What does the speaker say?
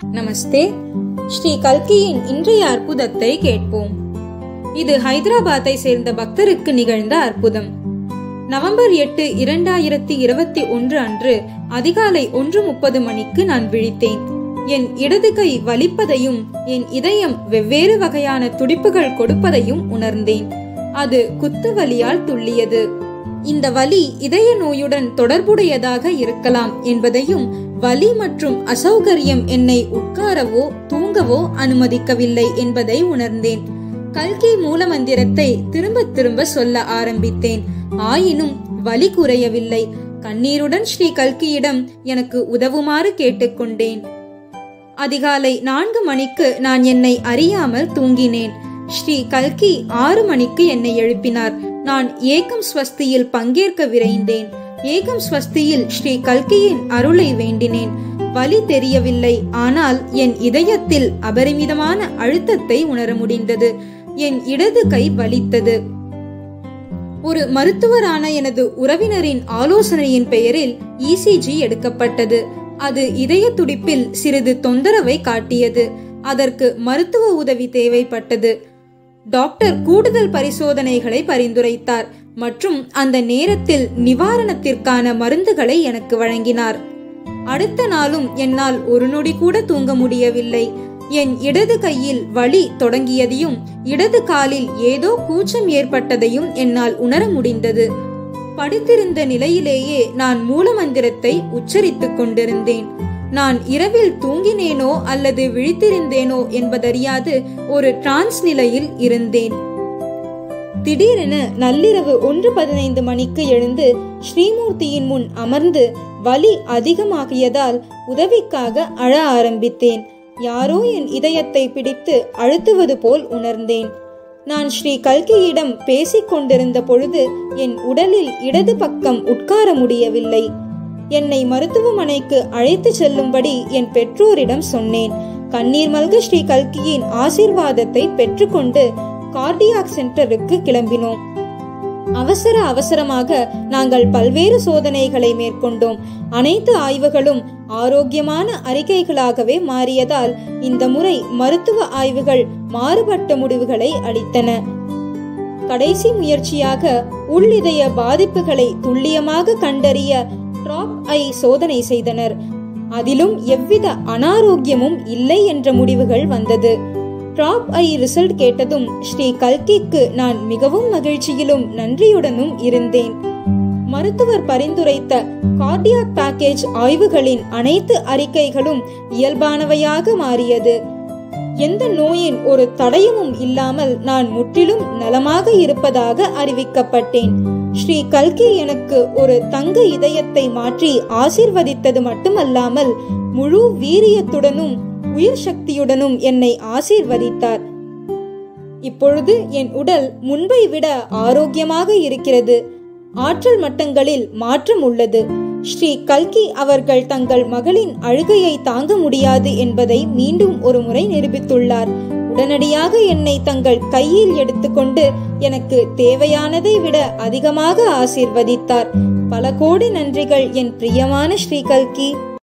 நமஸ்தே ஸ்ரீ கல்கியின் இன்றைய அற்புதத்தை கேட்போம் இது ஹைதராபாத்தை சேர்ந்த பக்தருக்கு நிகழ்ந்த அற்புதம் நவம்பர் எட்டு இரண்டாயிரத்தி இருபத்தி ஒன்று அன்று அதிகாலை ஒன்று முப்பது மணிக்கு நான் விழித்தேன் என் இடது கை வலிப்பதையும் என் இதயம் வெவ்வேறு வகையான துடிப்புகள் கொடுப்பதையும் உணர்ந்தேன் அது குத்து வலியால் துள்ளியது இந்த வலி இதய நோயுடன் தொடர்புடையதாக இருக்கலாம் என்பதையும் வலி மற்றும் அசௌகரியம் என்னை உட்காரவோ தூங்கவோ அனுமதிக்கவில்லை என்பதை உணர்ந்தேன் கல்கி மூலமந்திரத்தை திரும்ப திரும்ப சொல்ல ஆரம்பித்தேன் ஆயினும் வலி குறையவில்லை கண்ணீருடன் ஸ்ரீ கல்கியிடம் எனக்கு உதவுமாறு கேட்டுக்கொண்டேன் அதிகாலை நான்கு மணிக்கு நான் என்னை அறியாமல் தூங்கினேன் ஸ்ரீ கல்கி ஆறு மணிக்கு என்னை எழுப்பினார் நான் ஏகம் ஸ்வஸ்தியில் பங்கேற்க விரைந்தேன் ஏகம் ஸ்வஸ்தியில் ஸ்ரீ கல்கியின் அருளை வேண்டினேன் வலி தெரியவில்லை ஆனால் என் இதயத்தில் அபரிமிதமான அழுத்தத்தை உணர முடிந்தது என் இடது கை வலித்தது ஒரு மருத்துவரான எனது உறவினரின் ஆலோசனையின் பெயரில் இசிஜி எடுக்கப்பட்டது அது இதய துடிப்பில் சிறிது தொந்தரவை காட்டியது அதற்கு மருத்துவ உதவி தேவைப்பட்டது டாக்டர் கூடுதல் பரிசோதனைகளை பரிந்துரைத்தார் மற்றும் அந்த நேரத்தில் நிவாரணத்திற்கான மருந்துகளை எனக்கு வழங்கினார் அடுத்த நாளும் என்னால் ஒரு நொடி கூட தூங்க முடியவில்லை என் இடது கையில் வலி தொடங்கியதையும் இடது காலில் ஏதோ கூச்சம் ஏற்பட்டதையும் என்னால் உணர முடிந்தது படுத்திருந்த நிலையிலேயே நான் மூலமந்திரத்தை உச்சரித்துக் கொண்டிருந்தேன் நான் இரவில் தூங்கினேனோ அல்லது விழித்திருந்தேனோ என்பதறியாது ஒரு டிரான்ஸ் நிலையில் இருந்தேன் திடீரென நள்ளிரவு ஒன்று பதினைந்து மணிக்கு எழுந்து ஸ்ரீமூர்த்தியின் முன் அமர்ந்து வலி அதிகமாகியதால் உதவிக்காக அழ ஆரம்பித்தேன் யாரோ என் இதயத்தை பிடித்து அழுத்துவது போல் உணர்ந்தேன் நான் ஸ்ரீ கல்கியிடம் பேசிக் கொண்டிருந்த பொழுது என் உடலில் இடது பக்கம் உட்கார முடியவில்லை என்னை மருத்துவமனைக்கு அழைத்து செல்லும்படி என் பெற்றோரிடம் சொன்னேன் கண்ணீர் மல்க ஸ்ரீ கல்கியின் ஆசீர்வாதத்தை பெற்றுக்கொண்டு கார்டியாக் சென்டருக்கு கிளம்பினோம் அவசர அவசரமாக நாங்கள் பல்வேறு சோதனைகளை மேற்கொண்டோம் அனைத்து ஆய்வுகளும் ஆரோக்கியமான அறிக்கைகளாகவே மாறியதால் இந்த முறை மருத்துவ ஆய்வுகள் மாறுபட்ட முடிவுகளை அளித்தன கடைசி முயற்சியாக உள்ளிதய பாதிப்புகளை துல்லியமாக கண்டறிய டிராப் ஐ சோதனை செய்தனர் அதிலும் எவ்வித அனாரோக்கியமும் இல்லை என்ற முடிவுகள் வந்தது டிராப் ஐ ரிசல்ட் கேட்டதும் ஸ்ரீ கல்கிக்கு நான் மிகவும் மகிழ்ச்சியிலும் நன்றியுடனும் இருந்தேன் மருத்துவர் பரிந்துரைத்த கார்டியாக் பேக்கேஜ் ஆய்வுகளின் அனைத்து அறிக்கைகளும் இயல்பானவையாக மாறியது எந்த நோயின் ஒரு தடயமும் இல்லாமல் நான் முற்றிலும் நலமாக இருப்பதாக அறிவிக்கப்பட்டேன் ஸ்ரீ கல்கி எனக்கு ஒரு தங்க இதயத்தை மாற்றி ஆசிர்வதித்தது மட்டுமல்லாமல் முழு வீரியத்துடனும் உயிர் சக்தியுடனும் என்னை ஆசீர்வதித்தார் இப்பொழுது என் உடல் முன்பை விட ஆரோக்கியமாக இருக்கிறது ஆற்றல் மட்டங்களில் மாற்றம் உள்ளது ஸ்ரீ கல்கி அவர்கள் தங்கள் மகளின் அழுகையை தாங்க முடியாது என்பதை மீண்டும் ஒரு முறை நிரூபித்துள்ளார் உடனடியாக என்னை தங்கள் கையில் எடுத்துக்கொண்டு எனக்கு தேவையானதை விட அதிகமாக ஆசீர்வதித்தார் பல கோடி நன்றிகள் என் பிரியமான ஸ்ரீ கல்கி